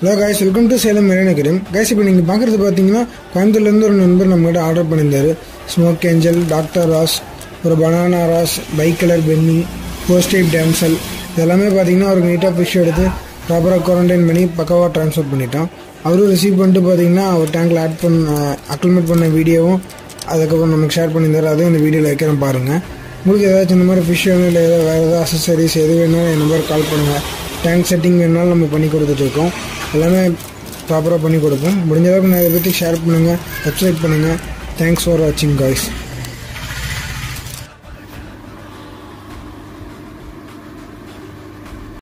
hello guys welcome to Salem Marina கிரம் guys இப்போ நீங்கள் பார்க்குறது பார்த்தீங்கன்னா கோயம்புத்தூர்லேருந்து ஒரு நண்பர் நம்மகிட்ட ஆர்டர் பண்ணியிருந்தாரு ஸ்மோக் ஏஞ்சல் டாக்டர் ராஸ் ஒரு பனானா ராஸ் bike colour penny post type damsel இதெல்லாமே பார்த்தீங்கன்னா அவருக்கு நீட்டாக ஃபிஷ் எடுத்து ப்ராப்பராக குவாரண்டைன் பண்ணி பக்காவாக ட்ரான்ஸ்ஃபர் பண்ணிட்டோம் அவரும் ரிசீவ் பண்ணிட்டு பார்த்தீங்கன்னா அவர் டேங்கில் ஆட் பண்ண அக்லிமேட் பண்ண வீடியோவும் அதுக்கப்புறம் நமக்கு ஷேர் பண்ணியிருந்தாரு அதுவும் இந்த வீடியோவில் வைக்கிறேன் பாருங்கள் உங்களுக்கு ஏதாச்சும் இந்த மாதிரி ஃபிஷ் வேணும் இல்லை ஏதாவது வேறு ஏதாவது அசசரிஸ் எது வேணாலும் என் நம்பர் கால் பண்ணுங்கள் டேங்க் செட்டிங் வேணாலும் நம்ம பண்ணி கொடுத்துட்ருக்கோம் எல்லாமே ப்ராப்பராக பண்ணி கொடுப்போம் முடிஞ்ச அளவுக்கு நான் இதை பற்றி ஷேர் பண்ணுங்கள் வெப்சைட் பண்ணுங்கள் தேங்க்ஸ் ஃபார் வாட்சிங் காய்ஸ்